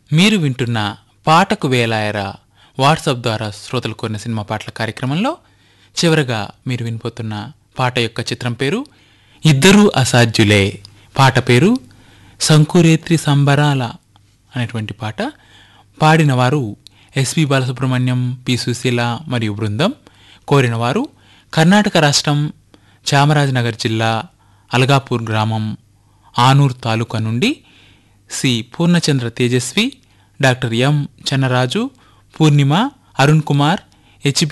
మీరు వింటున్న పాటకు వేలాయరా వాట్సాప్ ద్వారా శ్రోతలు కోరిన సినిమా పాటల కార్యక్రమంలో చివరగా మీరు వినిపోతున్న పాట యొక్క చిత్రం పేరు ఇద్దరూ అసాధ్యులే పాట పేరు సంకురేత్రి సంబరాల అనేటువంటి పాట పాడిన వారు ఎస్పి బాలసుబ్రహ్మణ్యం పి సుశీల మరియు బృందం కోరిన వారు కర్ణాటక రాష్ట్రం చామరాజనగర్ జిల్లా అలగాపూర్ గ్రామం ఆనూర్ తాలూకా నుండి C Poornachandra Tejasvi doctor M Chennaraju Poornima Arun Kumar HB